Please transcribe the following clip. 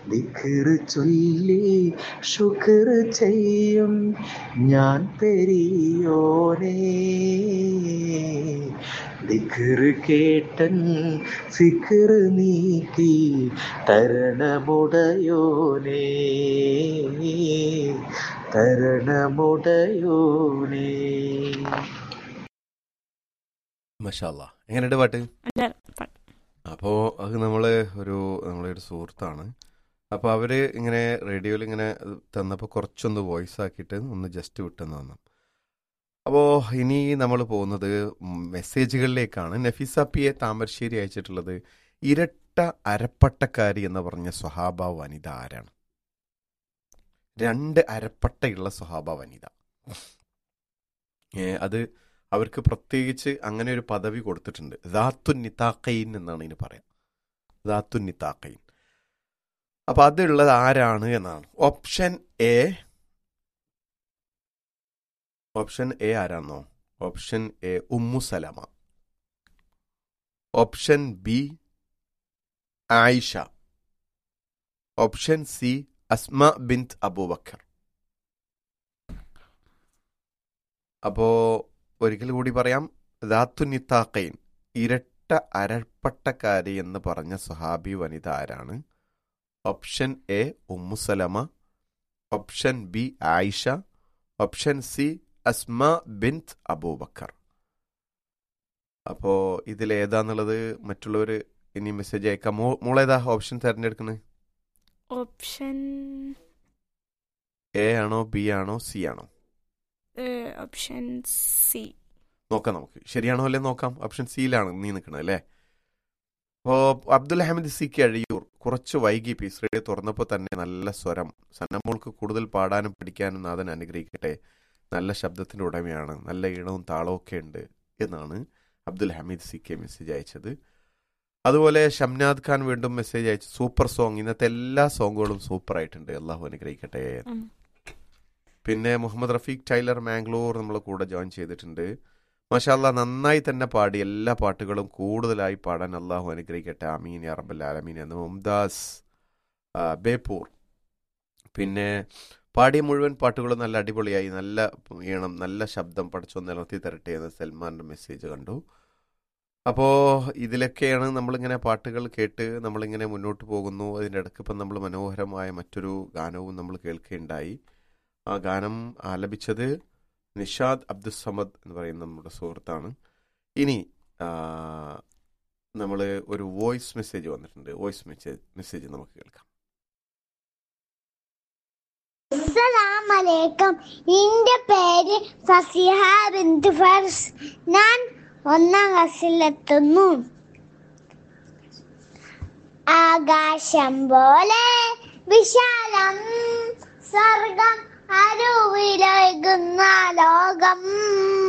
ദിക്കറ് ചൊല്ലി ശുക്ർ ചെയ്യും ഞാൻ പെരിയോനേ ദിക്കറ് കേട്ടൻ ഫിക്കർ നീക്കി തരണമുടയോനേ തരണമുടയോനേ മഷാല്ല എങ്ങനെയുണ്ട് പാട്ട് നല്ല പാട്ട്. അപ്പോൾ അത് നമ്മൾ ഒരു നമ്മളെ ഒരു സുഹൃത്താണ് അപ്പോൾ അവർ ഇങ്ങനെ റേഡിയോയിൽ ഇങ്ങനെ തന്നപ്പോൾ കുറച്ചൊന്ന് വോയിസ് ആക്കിയിട്ട് ഒന്ന് ജസ്റ്റ് വിട്ടെന്ന് തന്നു അപ്പോൾ ഇനി നമ്മൾ പോകുന്നത് മെസ്സേജുകളിലേക്കാണ് നഫീസ പി എ താമരശ്ശേരി അയച്ചിട്ടുള്ളത് ഇരട്ട അരപ്പട്ടക്കാരി എന്ന് പറഞ്ഞ സ്വഹാബ വനിത ആരാണ് രണ്ട് അരപ്പട്ടയുള്ള സ്വഹാബ വനിത ഏ, അത് അവർക്ക് പ്രത്യേകിച്ച് അങ്ങനെ ഒരു പദവി കൊടുത്തിട്ടുണ്ട് ദാത്തു നിതാക്കൈൻ എന്നാണ് ഇതിന് പറയാം ദാത്തു നിതാക്കൈൻ അപ്പൊ അതുള്ളത് ആരാണ് എന്നാണ് ഓപ്ഷൻ എ ഓപ്ഷൻ എ ആരാന്നോ option A Ummu Salama option B Ayesha option C Asma bint Abubakar അപ്പോ ഒരിക്കൽ കൂടി പറയാം ദാത്തു നിത്താഖൈൻ ഇരട്ട അരപ്പട്ടക്കാരി എന്ന് പറഞ്ഞ സ്വഹാബി വനിത ആരാണ് option A Ummusalama option B Ayesha option C Asma bint Abubakar അപ്പോ ഇതിൽ ഏതാന്നുള്ളത് മറ്റുള്ളവർ ഇനി മെസ്സേജ് അയക്കാം മോ മോളേതാ ഓപ്ഷൻ തിരഞ്ഞെടുക്കുന്നത് ഓപ്ഷൻ എ ആണോ ബി ആണോ സി ആണോ ഏഹ്, ഓപ്ഷൻ സി നോക്കാം നമുക്ക് ശരിയാണോ അല്ലേ നോക്കാം ഓപ്ഷൻ സിയിലാണ് നീ നിൽക്കണത് അല്ലേ അപ്പോൾ അബ്ദുൽ ഹമീദ് സി കെ അഴിയൂർ കുറച്ച് വൈകി പീസ് റേഡിയോ തുറന്നപ്പോൾ തന്നെ നല്ല സ്വരം സന്നമോൾക്ക് കൂടുതൽ പാടാനും പഠിക്കാനും നാഥൻ അനുഗ്രഹിക്കട്ടെ നല്ല ശബ്ദത്തിൻ്റെ ഉടമയാണ് നല്ല ഈണവും താളവും ഒക്കെ ഉണ്ട് എന്നാണ് Abdul Hameed C K message അയച്ചത് അതുപോലെ ഷംനാദ് ഖാൻ വീണ്ടും മെസ്സേജ് അയച്ചു സൂപ്പർ സോങ് ഇന്നത്തെ എല്ലാ സോങ്ങുകളും സൂപ്പർ ആയിട്ടുണ്ട് അള്ളാഹു അനുഗ്രഹിക്കട്ടെ ഉം. പിന്നെ മുഹമ്മദ് റഫീഖ് ടൈലർ മാംഗ്ലൂർ നമ്മൾ കൂടെ ജോയിൻ ചെയ്തിട്ടുണ്ട് മാഷാല്ല നന്നായി തന്നെ പാടി എല്ലാ പാട്ടുകളും കൂടുതലായി പാടാൻ അള്ളാഹു അനുഗ്രഹിക്കട്ടെ അമീൻ യാ റബ്ബൽ ആലമീൻ എന്ന് മുംതാസ് ആ, ബേപ്പൂർ പിന്നെ പാടിയ മുഴുവൻ പാട്ടുകളും നല്ല അടിപൊളിയായി നല്ല ഈണം നല്ല ശബ്ദം പഠിച്ചോ നിലനിർത്തി തരട്ടെ എന്ന് സൽമാൻ്റെ മെസ്സേജ് കണ്ടു അപ്പോൾ ഇതിലൊക്കെയാണ് നമ്മളിങ്ങനെ പാട്ടുകൾ കേട്ട് നമ്മളിങ്ങനെ മുന്നോട്ട് പോകുന്നു അതിൻ്റെ ഇടയ്ക്ക് ഇപ്പം നമ്മൾ മനോഹരമായ മറ്റൊരു ഗാനവും നമ്മൾ കേൾക്കുകയുണ്ടായി ആ ഗാനം ആലപിച്ചത് നിഷാദ് അബ്ദുസമദ് എന്ന് പറയുന്ന നമ്മുടെ സുഹൃത്താണ് ഇനി നമ്മൾ ഒരു വോയിസ് മെസ്സേജ് വന്നിട്ടുണ്ട് വോയിസ് മെസ്സേജ് മെസ്സേജ് നമുക്ക് കേൾക്കാം അസ്സലാമലൈക്കും എന്റെ പേര് ഫസിഹ ബിന്ദു ഫർസ് ഞാൻ ഒന്നാം ക്ലാസ്സിലെത്തുന്നു ആകാശം പോലെ വിശാലം സ്വർഗം അരുവിലൊഴുകുന്ന ലോകം